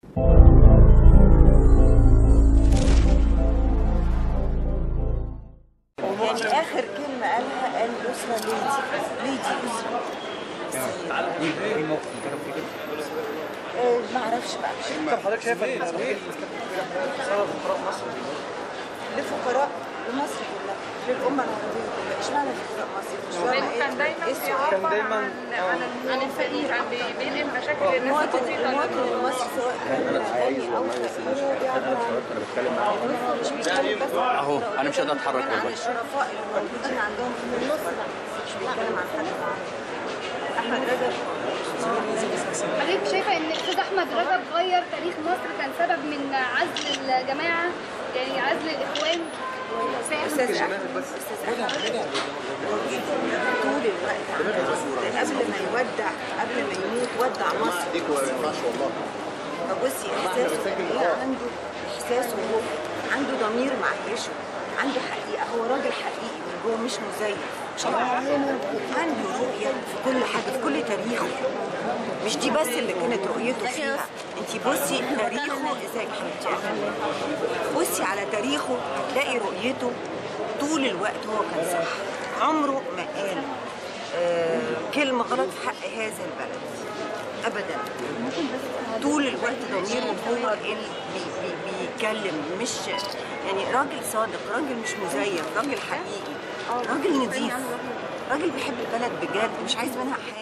يعني اخر كلمه قالها قال الاسره ليدي ليدي اسره ايه ايه الموقف اللي كانوا فيه كده؟ آه، ما اعرفش بقى مش طب حضرتك شايفه ان اسرائيل سبب فقراء مصر لفقراء لمصر كلها للامه العربيه كلها اشمعنى لفقراء مصر مش فاهمه كان ايه دايما إيه السؤال بيعبر دايماً، عن آه. عن عن الفقير كان بي- بينقل مشاكل الناس المواطن البسيطه المواطن لل- المصري سواء كان غني او فقير هو بيعبر عن انا بتكلم معاه مش بيتكلم بس عن أهو، الفقراء، أنا مش قادر بيتكلم أتحرك كمان عن والله. الشرفاء اللي موجودين عندهم في النص مش بيتكلم عن حد معين احمد رجب حضرتك شايفه ان الاستاذ احمد رجب غير تاريخ مصر كان سبب من عزل الجماعه يعني عزل الاخوان استاذ احمد استاذ احمد طول الوقت عنده ده قبل ما يودع قبل ما يموت ودع مصر ديك ما ينفعش والله فبصي احساسه قد ايه عنده احساسه هو عنده ضمير معيشه عنده حقيقه هو راجل حقيقي من جوه مش مزيف عنده رؤيه في كل حاجه في كل تاريخه مش دي بس اللي كانت رؤيته فيها انت بصي تاريخه ازاي يا حبيبتي يا فندم؟ بصي على تاريخه تلاقي رؤيته طول الوقت هو كان صح عمره ما قال آه كلمه غلط في حق هذا البلد ابدا طول الوقت ضميره هو اللي بي بي بيتكلم مش يعني راجل صادق راجل مش مزيف راجل حقيقي راجل نظيف راجل بيحب البلد بجد مش عايز منها حاجه